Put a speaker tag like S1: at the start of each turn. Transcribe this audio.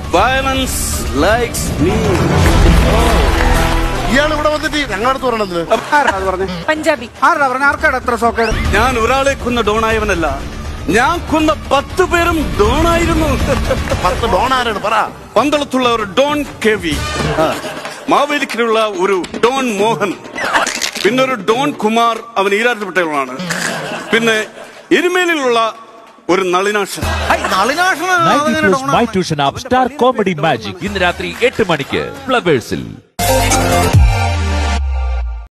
S1: violence likes me
S2: ഇയാൾ ഇവിടെ വന്നിട്ട് ഞങ്ങളുടെ അടുത്ത് പറയണത്
S3: ആരാ അത് പറഞ്ഞേ
S4: പഞ്ചാബി
S3: ആരാ പറഞ്ഞ ആർക്കാണ് എത്ര സോക്കേട്
S1: ഞാൻ ഒരാളെ കൊന്ന ഡോണായവനല്ല ഞാൻ കൊന്ന പത്ത് പേരും ഡോണായിരുന്നു
S2: പത്ത് ഡോൺ ആരാണ് പറ
S1: പന്തളത്തുള്ള ഒരു ഡോൺ കെ വി മാവേലിക്കലുള്ള ഒരു ഡോൺ മോഹൻ പിന്നെ ഒരു ഡോൺ കുമാർ അവൻ ഈരാറ്റുപേട്ടയിലാണ് പിന്നെ എരുമേലിലുള്ള ഒരു നളിനാശൻ
S5: ninety plus my tuition app star comedy magic ഇന്ന് രാത്രി എട്ട് മണിക്ക് ഫ്ലവേഴ്സിൽ